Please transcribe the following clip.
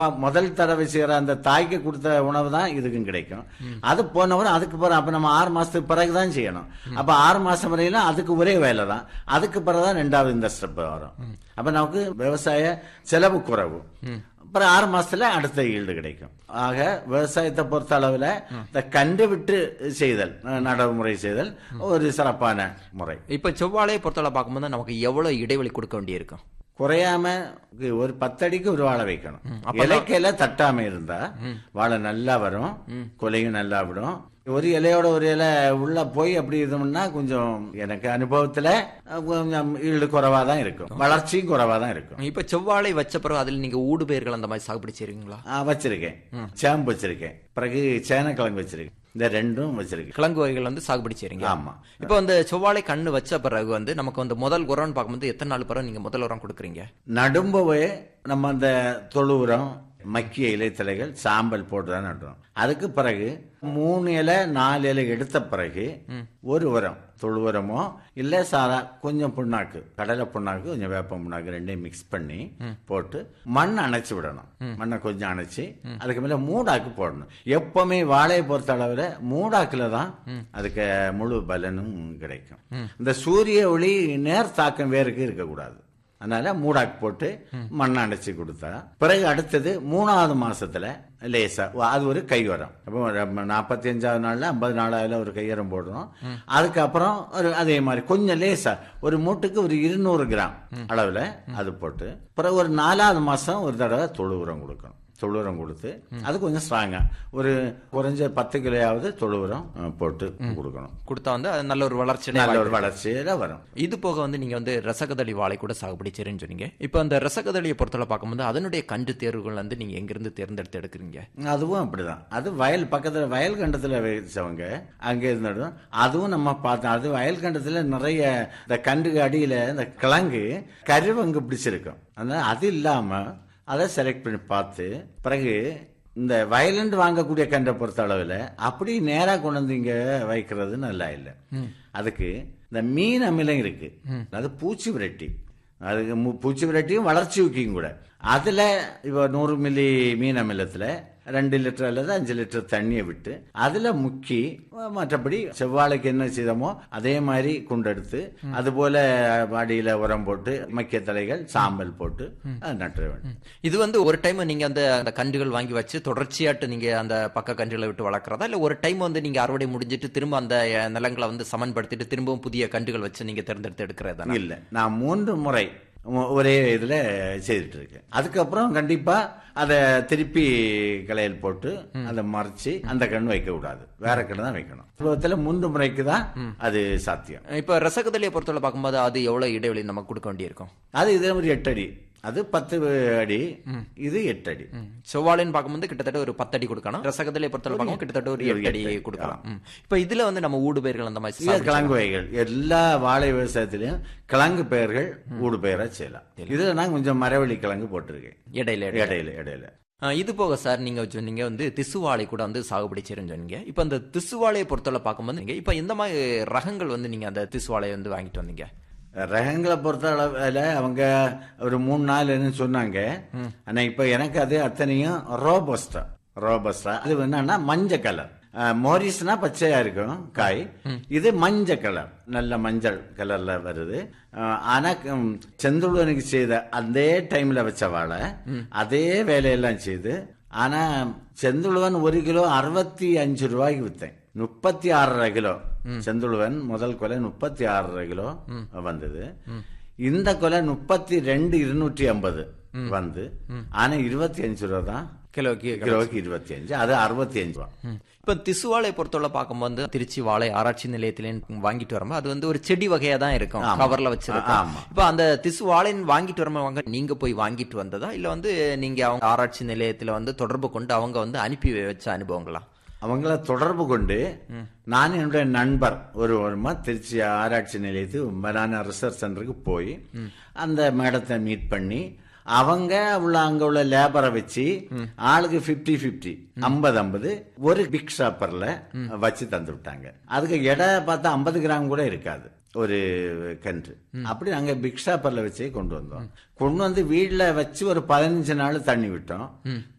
முதல் தடவை செய்யற அந்த தாய்க்கு கொடுத்த உணவு தான் இதுக்கும் கிடைக்கும் அது போனவரை அதுக்கு பிறகு அப்ப நம்ம ஆறு மாசத்துக்கு பிறகுதான் செய்யணும் அப்ப ஆறு மாசம் வரையிலும் அதுக்கு ஒரே வேலை தான் அதுக்கு பிறகுதான் ரெண்டாவது இந்த ஸ்டெப் வரும் அப்ப நமக்கு விவசாய செலவு குறைவு அப்புறம் ஆறு மாசத்துல அடுத்த ஈல்டு கிடைக்கும் ஆக விவசாயத்தை பொறுத்த அளவுல இந்த கண்டு விட்டு செய்தல் அஹ், நடவுமுறை செய்தல் ஒரு சிறப்பான முறை இப்ப செவ்வாழையை பொறுத்தவரை பார்க்கும்போது நமக்கு எவ்வளவு இடைவெளி கொடுக்க வேண்டியிருக்கும் குறையாம ஒரு பத்தடிக்கு ஒரு வாழை வைக்கணும் இலைக்கையில தட்டாம இருந்தா வாழை நல்லா வரும் கொலையும் நல்லா விடும் ஒரு இலையோட ஒரு இலை உள்ள போய் அப்படி இருந்தோம்னா கொஞ்சம் எனக்கு அனுபவத்துல அஹ், கொஞ்சம் ஈடு குறைவா தான் இருக்கும் வளர்ச்சியும் குறைவா தான் இருக்கும் இப்ப செவ்வாழை வச்ச பிறகு அதில் நீங்க ஊடு பயிர்கள் அந்த மாதிரி சாகுபடி செய்றீங்களா ஆ, வச்சிருக்கேன் சேம்பு வச்சிருக்கேன் பிறகு சேனக்கிழங்கு வச்சிருக்கேன் இந்த ரெண்டும் வச்சிருக்கேன் கிழங்கு வகைகள் வந்து சாகுபடி செய்றீங்க ஆமா இப்போ அந்த செவ்வாழை கண்ணு வச்ச பிறகு வந்து நமக்கு வந்து முதல் உரம்னு பார்க்கும்போது எத்தனை நாள் பிறகு நீங்க முதல் உரம் கொடுக்குறீங்க நடும்பவே நம்ம அந்த தொழு உரம் மக்கிய இலைத்தலைகள் சாம்பல் போட்டு தான் நடுறோம் அதுக்கு பிறகு மூணு இலை நாலு இலை எடுத்த பிறகு ஒரு உரம் தொழு உரமோ இல்ல சாதா கொஞ்சம் புண்ணாக்கு கடலை புண்ணாக்கு கொஞ்சம் வேப்ப புண்ணாக்கு ரெண்டையும் மிக்ஸ் பண்ணி போட்டு மண் அணைச்சு விடணும் மண்ணை கொஞ்சம் அணைச்சு அதுக்கு மேல மூடாக்கு போடணும் எப்பவுமே வாழையை பொறுத்த அளவுல மூடாக்குல தான் அதுக்கு முழு பலனும் கிடைக்கும் இந்த சூரிய ஒளி நேர் தாக்கம் வேருக்கு இருக்கக்கூடாது அதனால மூடாக்கு போட்டு மண்ணை அடைச்சி கொடுத்தா பிறகு அடுத்தது மூணாவது மாசத்துல லேசா வ- அது ஒரு கை உரம் அப்போ நாற்பத்தி அஞ்சாவது நாள்ல ஐம்பது நாளாவது ஒரு கையரம் போடுறோம் அதுக்கப்புறம் ஒரு அதே மாதிரி கொஞ்சம் லேசா ஒரு மூட்டுக்கு ஒரு இருநூறு கிராம் அளவுல அது போட்டு பிறகு ஒரு நாலாவது மாசம் ஒரு தடவை தொழு உரம் கொடுக்கணும் தொழு உரம் கொடுத்து அது கொஞ்சம் ஸ்ட்ராங்கா ஒரு குறைஞ்ச பத்து கிலோயாவது தொழு உரம் அஹ், போட்டு கொடுக்கணும் கொடுத்தா வந்து அது நல்ல ஒரு வளர்ச்சி அடைய நல்ல வாய்ப்பு ஒரு வளர்ச்சியில வரும் இது போக வந்து நீங்க வந்து ரசகதளி வாழை கூட சாகுபடி செய்றேன்னு சொன்னீங்க இப்போ அந்த ரசகதளியை பொறுத்தவரை பார்க்கும்போது அதனுடைய கன்று தேர்வுகள் வந்து நீங்க எங்கிருந்து தேர்ந்தெடுத்து எடுக்கிறீங்க அதுவும் அப்படிதான் அது வயல் பக்கத்துல வயல் கண்டத்துல வச்சவங்க அங்க இருந்துடும் அதுவும் நம்ம பார்த்தோம் அது வயல் கண்டத்துல நிறைய இந்த கண்டுக்கு அடியில இந்த கிழங்கு கருவங்கு பிடிச்சிருக்கும் அதனால அது இல்லாம அதை செலக்ட் பண்ணி பார்த்து பிறகு இந்த வயலண்ட் வாங்கக்கூடிய கண்டை பொறுத்த அளவுல அப்படி நேரா கொண்டு வந்து இங்க வைக்கிறது நல்லா இல்லை அதுக்கு இந்த மீன் அமிலம் இருக்கு அது பூச்சி விரட்டி அதுக்கு மு- பூச்சி விரட்டியும் வளர்ச்சி ஊக்கியும் கூட அதுல இப்போ நூறு மில்லி மீன் அமிலத்துல ரெண்டு லிட்டர் அல்லது அஞ்சு லிட்டர் தண்ணியை விட்டு அதுல முக்கி மற்றபடி செவ்வாழைக்கு என்ன செய்தோமோ அதே மாதிரி குண்டெடுத்து அது போல அடியில உரம் போட்டு மக்கிய தலைகள் சாம்பல் போட்டு அது நட்டுற வேண்டும் இது வந்து ஒரு டைம் நீங்க அந்த அந்த கன்றுகள் வாங்கி வச்சு தொடர்ச்சியாட்டு நீங்க அந்த பக்க கன்றுகளை விட்டு வளர்க்குறதா இல்ல ஒரு டைம் வந்து நீங்க அறுவடை முடிஞ்சிட்டு திரும்ப அந்த அஹ், நிலங்களை வந்து சமன்படுத்திட்டு திரும்பவும் புதிய கன்றுகள் வச்சு நீங்க தேர்ந்தெடுத்து எடுக்கிறதா இல்ல நான் மூன்று முறை ஒ- ஒரே இதுல செய்துட்டு இருக்கேன் அதுக்கப்புறம் கண்டிப்பா அதை திருப்பி களையல் போட்டு அதை மறைச்சு அந்த கண் வைக்க கூடாது வேற கண்ணு தான் வைக்கணும் உலகத்துல மூன்று முறைக்கு தான் அது சாத்தியம் இப்போ ரசகதளியை பொறுத்தவரை பார்க்கும்போது அது எவ்வளவு இடைவெளி நமக்கு கொடுக்க வேண்டியிருக்கும் அது இதே மாதிரி எட்டு அடி அது பத்து அடி இது எட்டு அடி செவ்வாழைன்னு பார்க்கும்போது கிட்டத்தட்ட ஒரு பத்து அடி கொடுக்கணும் ரசகதளியை பொறுத்தவரை பார்க்கும்போது கிட்டத்தட்ட ஒரு எட்டு அடி கொடுக்கலாம் ம். இப்போ இதுல வந்து நம்ம ஊடு பயிர்கள் அந்த மாதிரி இது சாகுபடி கிழங்கு வகைகள் எல்லா வாழை விவசாயத்திலையும் கிழங்கு பெயர்கள் ஊடு பெயரா செய்யலாம் இதுல நான் கொஞ்சம் மரவள்ளி கிழங்கு போட்டிருக்கேன் இடையில இடையில இடையில இடையில ஆ, இது போக சார் நீங்க சொன்னீங்க வந்து திசுவாழை கூட வந்து சாகுபடி செய்யறேன்னு சொன்னீங்க இப்போ அந்த திசுவாழையை பொறுத்தவரை பார்க்கும்போது நீங்க இப்போ எந்த மாதிரி ரகங்கள் வந்து நீங்க அந்த திசுவாழையை வந்து வாங்கிட்டு வந்தீங்க ரகங்களை பொறுத்த அளவுல அவங்க ஒரு மூணு நாலுன்னு சொன்னாங்க ஆனா இப்ப எனக்கு அது அத்தனையும் ரோபஸ்டா ரோபஸ்டா அது என்னன்னா மஞ்சள் கலர் மோரிஸ்னா பச்சையா இருக்கும் காய் இது மஞ்சள் கலர் நல்ல மஞ்சள் கலர்ல வருது அஹ், ஆனா ம், செந்துழுவனுக்கு செய்த அதே டைம்ல வச்ச வாழை அதே வேலையெல்லாம் செய்து ஆனா செந்துழுவன் ஒரு கிலோ அறுபத்தி அஞ்சு ரூபாய்க்கு வித்தேன் முப்பத்தி ஆறரை கிலோ செந்துழுவன் முதல் கொலை முப்பத்தி ஆறரை கிலோ வந்தது இந்த கொலை முப்பத்தி ரெண்டு இருநூற்றி ஐம்பது வந்து ஆனா இருபத்தி அஞ்சு ரூபா தான் கிலோக்கு கிலோவுக்கு இருபத்தி அஞ்சு அது அறுபத்தி அஞ்சு ரூபா இப்போ திசுவாழை பொறுத்தவரை பார்க்கும்போது திருச்சி வாழை ஆராய்ச்சி நிலையத்திலே வாங்கிட்டு வரும்போது அது வந்து ஒரு செடி வகையா தான் இருக்கும் கவர்ல வச்சிருக்கோம் ஆமா. இப்போ அந்த திசுவாழை வாங்கிட்டு வரும்போது வாங்க நீங்க போய் வாங்கிட்டு வந்ததா இல்ல வந்து நீங்க அவங்க ஆராய்ச்சி நிலையத்துல வந்து தொடர்பு கொண்டு அவங்க வந்து அனுப்பி வச்ச அனுபவங்களா அவங்கள தொடர்பு கொண்டு நான் என்னுடைய நண்பர் ஒரு வருமா திருச்சி ஆராய்ச்சி நிலையத்து மரான ரிசர்ச் சென்டருக்கு போய் அந்த மேடத்தை மீட் பண்ணி அவங்க உள்ள அங்க உள்ள லேபரை வச்சு ஆளுக்கு 50 50 ஐம்பது ஐம்பது ஒரு பிக் ஷாப்பர்ல வச்சு தந்து விட்டாங்க அதுக்கு எடை பார்த்தா ஐம்பது கிராம் கூட இருக்காது ஒரு கன்று அப்படி நாங்க பிக் ஷாப்பர்ல வச்சே கொண்டு வந்தோம் கொண்டு வந்து வீட்ல வச்சு ஒரு பதினஞ்சு நாள் தண்ணி விட்டோம்